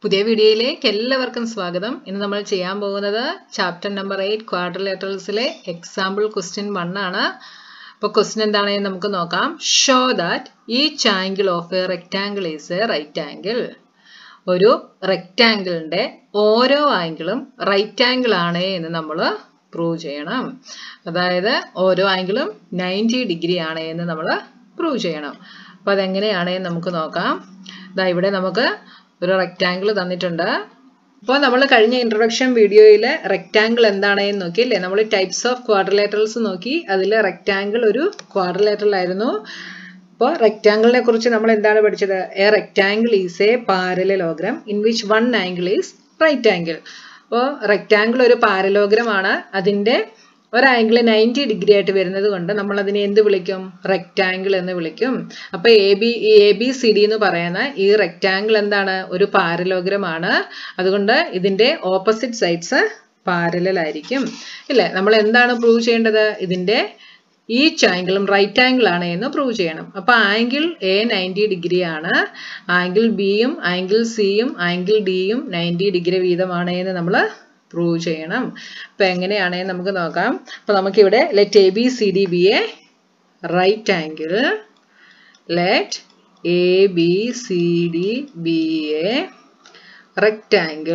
പുതിയ വീഡിയോയിലേക്ക് എല്ലാവർക്കും സ്വാഗതം ഇന്ന് നമ്മൾ ചെയ്യാൻ പോകുന്നത് ചാപ്റ്റർ നമ്പർ എയ്റ്റ് ക്വാഡ്രിലേറ്ററൽസിലെ എക്സാമ്പിൾ ക്വസ്റ്റ്യൻ വൺ ആണ് അപ്പോൾ ക്വസ്റ്റ്യൻ എന്താണെന്ന് നമുക്ക് നോക്കാം show that each angle of a rectangle is a right angle ഒരു റെക്റ്റാങ്കിളിന്റെ ഓരോ ആംഗിളും റൈറ്റ് ആംഗിൾ ആണ് എന്ന് നമ്മൾ പ്രൂവ് ചെയ്യണം അതായത് ഓരോ ആംഗിളും നയൻറ്റി ഡിഗ്രി ആണ് എന്ന് നമ്മൾ പ്രൂവ് ചെയ്യണം അപ്പോൾ അതെങ്ങനെയാണ് നമുക്ക് നോക്കാം ഇതാ ഇവിടെ നമുക്ക് ഒരു റെക്റ്റാങ്കിൾ തന്നിട്ടുണ്ട് അപ്പോൾ നമ്മൾ കഴിഞ്ഞ ഇൻട്രൊഡക്ഷൻ വീഡിയോയിൽ റെക്റ്റാങ്കിൾ എന്താണെന്ന് നോക്കി അല്ലേ നമ്മൾ ടൈപ്സ് ഓഫ് ക്വാഡ്രിലേറ്ററൽസ് നോക്കി അതിൽ റെക്റ്റാങ്കിൾ ഒരു ക്വാഡ്രിലേറ്ററൽ ആയിരുന്നു അപ്പോൾ റെക്റ്റാങ്കിളിനെ കുറിച്ച് നമ്മൾ എന്താണ് പഠിച്ചത് a rectangle is a parallelogram in which one angle is right angle അപ്പോൾ റെക്റ്റാങ്കിൾ ഒരു പാരലോഗ്രാം ആണ് അതിൻ്റെ ഒരു ആംഗിൾ നയൻറ്റി ഡിഗ്രി ആയിട്ട് വരുന്നത് കൊണ്ട് നമ്മൾ അതിനെ എന്ത് വിളിക്കും റെക്റ്റാങ്കിൾ എന്ന് വിളിക്കും അപ്പൊ A B A B C D എന്ന് പറയുന്ന ഈ റെക്റ്റാങ്കിൾ എന്താണ് ഒരു പാരലോഗ്രാം ആണ് അതുകൊണ്ട് ഇതിന്റെ ഓപ്പോസിറ്റ് സൈഡ്സ് പാരലൽ ആയിരിക്കും ഇല്ലേ നമ്മൾ എന്താണ് പ്രൂവ് ചെയ്യേണ്ടത് ഇതിന്റെ ഈച്ച് ആംഗിളും റൈറ്റ് ആംഗിൾ ആണ് എന്ന് പ്രൂവ് ചെയ്യണം അപ്പൊ ആംഗിൾ എ നയൻറ്റി ഡിഗ്രി ആണ് ആംഗിൾ ബിയും ആംഗിൾ സിയും ആംഗിൾ ഡിയും നയൻറ്റി ഡിഗ്രി വീതമാണ് എന്ന് നമ്മൾ പ്രൂവ് ചെയ്യണം അപ്പൊ എങ്ങനെയാണ് നമുക്ക് നോക്കാം അപ്പൊ നമുക്കിവിടെ let A B C D B A right angle let A B C D B A rectangle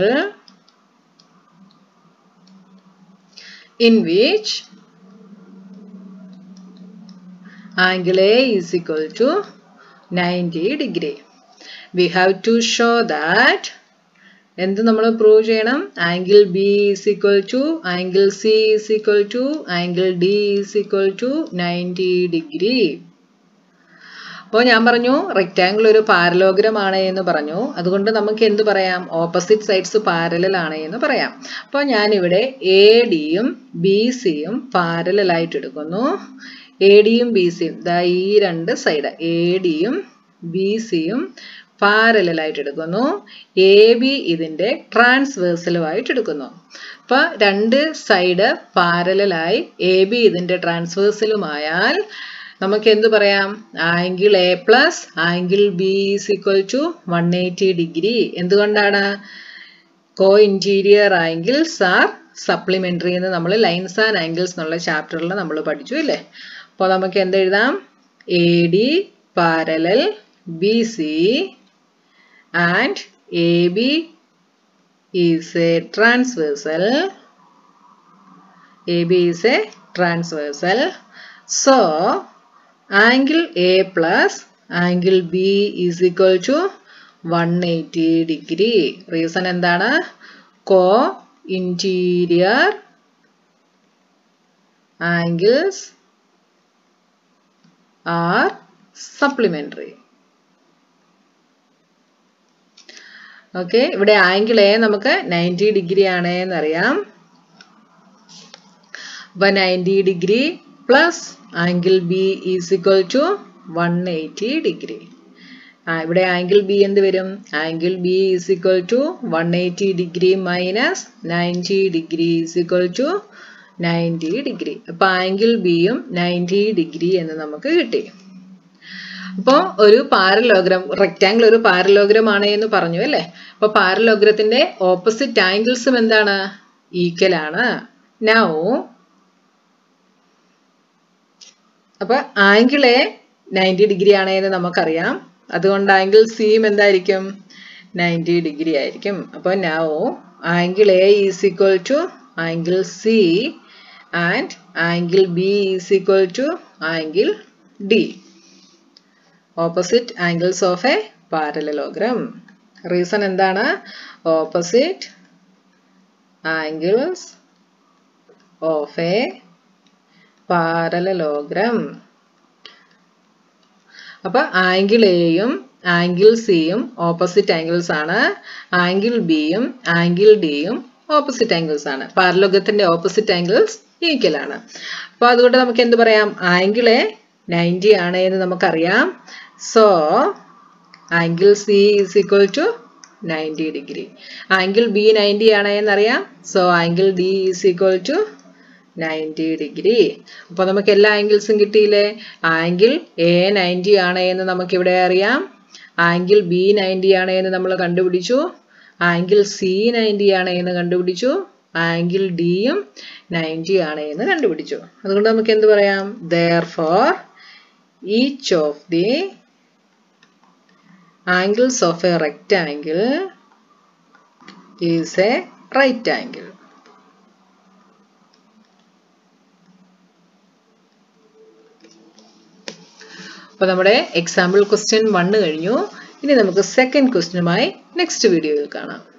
in which angle A is equal to 90 degree. We have to show that എന്ത് നമ്മൾ prove ചെയ്യണം angle B is equal to angle C is equal to angle D is equal to ninety degree അപ്പോൾ ഞാൻ പറഞ്ഞു rectangle ഒരു parallelogram ആണ് എന്ന് പറഞ്ഞു അതുകൊണ്ട് നമുക്ക് എന്ത് പറയാം ഓപ്പോസിറ്റ് സൈഡ്സ് പാരലൽ ആണ് എന്ന് പറയാം അപ്പോൾ ഞാനിവിടെ എ ഡിയും ബി സിയും പാരലൽ ആയിട്ട് എടുക്കുന്നു എ ഡിയും ബി സിയും ദാ ഈ രണ്ട് സൈഡ് എ ഡിയും ബി സിയും പാരലൽ ആയിട്ട് എടുക്കുന്നു എ ബി ഇതിന്റെ ട്രാൻസ്വേഴ്സലുമായിട്ട് എടുക്കുന്നു അപ്പൊ രണ്ട് സൈഡ് പാരലായി എ ബി ഇതിന്റെ ട്രാൻസ്വേഴ്സലുമായാൽ നമുക്ക് എന്ത് പറയാം angle A plus angle B is equal to one eighty degree എന്തുകൊണ്ടാണ് co interior angles are supplementary എന്ന് നമ്മൾ ലൈൻസ് ആൻഡ് ആംഗിൾസ് എന്നുള്ള ചാപ്റ്ററിൽ നമ്മൾ പഠിച്ചു അല്ലേ അപ്പോൾ നമുക്ക് എന്ത് എഴുതാം A D parallel B C and AB is a transversal. AB is a transversal. So, angle A plus angle B is equal to 180 degree. Reason എന്താണ് co interior angles are supplementary. Okay ഇവിടെ angle A നമുക്ക് ninety degree ആണ് എന്നറിയാം അപ്പൊ ninety degree plus angle B is equal to one eighty degree ആ ഇവിടെ angle B എന്ത് വരും angle B is equal to one eighty degree minus ninety degree is equal to ninety degree അപ്പൊ angle ബിയും ninety degree എന്ന് നമുക്ക് കിട്ടി അപ്പോൾ ഒരു പാരലോഗ്രാം റെക്റ്റാങ്കിൾ ഒരു പാരലോഗ്രാം ആണ് എന്ന് പറഞ്ഞു അല്ലേ അപ്പൊ പാരലോഗ്രത്തിന്റെ ഓപ്പോസിറ്റ് ആംഗിൾസും എന്താണ് ഈക്വൽ ആണ് നൗ അപ്പൊ ആംഗിൾ എ നയൻറ്റി ഡിഗ്രി ആണ് എന്ന് നമുക്കറിയാം അതുകൊണ്ട് ആംഗിൾ സിയും എന്തായിരിക്കും നയൻറ്റി ഡിഗ്രി ആയിരിക്കും അപ്പൊ now angle A is equal to angle C and angle B is equal to angle D opposite angles of a parallelogram reason എന്താണ് opposite angles of a parallelogram അപ്പൊ ആംഗിൾ എയും angle സിയും opposite angles ആണ് angle ബിയും angle ഡിയും opposite angles ആണ് പാരലോഗ്രത്തിന്റെ opposite angles equal ആണ് അപ്പൊ അതുകൊണ്ട് നമുക്ക് എന്ത് പറയാം ആംഗിൾ എ നയൻറ്റി ആണ് എന്ന് നമുക്കറിയാം so angle C is equal to ninety degree angle B ninety ആണ് എന്നറിയാം so angle D is equal to ninety degree അപ്പോൾ നമുക്ക് എല്ലാ ആംഗിൾസും കിട്ടിയില്ലേ ആംഗിൾ എ നയൻറ്റി ആണ് എന്ന് നമുക്കിവിടെ അറിയാം ആംഗിൾ ബി നയൻറ്റി ആണ് എന്ന് നമ്മൾ കണ്ടുപിടിച്ചു ആംഗിൾ സി നയൻറ്റി ആണ് എന്ന് കണ്ടുപിടിച്ചു ആംഗിൾ ഡിയും നയൻറ്റി ആണ് എന്ന് കണ്ടുപിടിച്ചു അതുകൊണ്ട് നമുക്ക് എന്ത് പറയാം therefore each of the angles of a rectangle is a right angle അപ്പോൾ നമ്മുടെ എക്സാമ്പിൾ ക്വസ്റ്റ്യൻ വണ്ണ് കഴിഞ്ഞു ഇനി നമുക്ക് സെക്കൻഡ് ക്വസ്റ്റ്യനുമായി നെക്സ്റ്റ് വീഡിയോയിൽ കാണാം